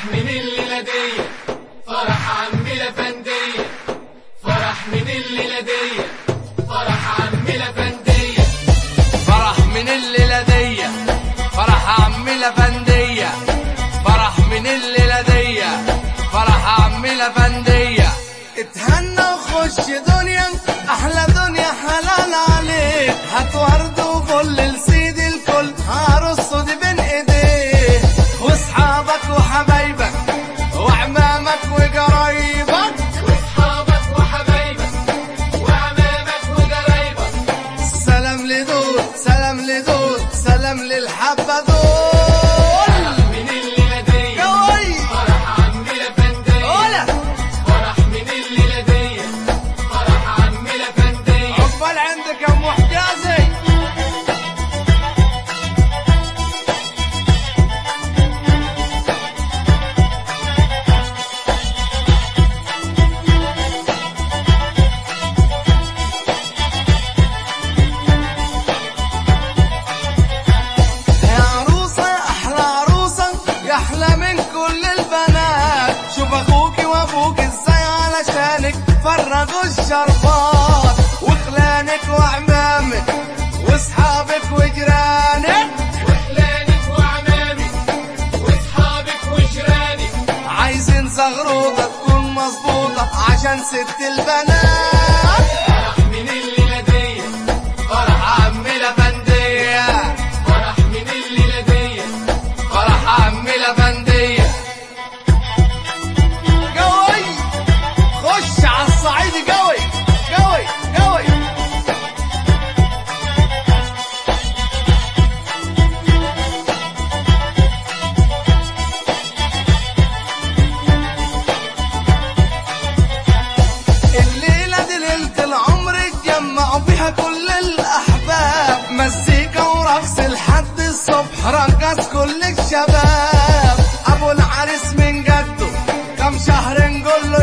فرح من الليلة دي فرح عمي لفندية فرح من الليلة دي فرح عمي لفندية فرح من الليلة دي فرح عمي لفندية فرح من الليلة دي فرح عمي لفندية اتهنى وخش دنيا احلى دنيا حلال عليك هات ورد وفل لسيد الكل هرصه دي بين ايديه واصحابك وحبايبك وعمامك وقرايبك واصحابك وحبايبك وعمامك وقرايبك سلام لدول سلام لدول سلام للحبة دول فرح من الليلة دي قوي فرح عمي لفندية ولا فرح من الليلة دي فرح عمي لفندية عقبال عندك يا ام حجازي يا عروسة أحلى عروسة يا أحلى من كل البنات شوف أخوك وأبوك إزاي علشانك فرغوا الشربات وخلانك وعمامك وأصحابك وجيرانك وخلانك وعمامك واصحابك وجيرانك عايزين زغروطة تكون مظبوطة عشان ست البنات فرح من الليلة دي فرح عمي لفندية فرح من الليلة دي فرح عمي لفندية قوي خش على الصعيد قوي قوي قوي الليلة دي ليلة العمر اتجمعوا فيها كل الأحباب مزيكا ورقص لحد الصبح رقص كل الشباب أبو العريس من جده كم شهر نقول له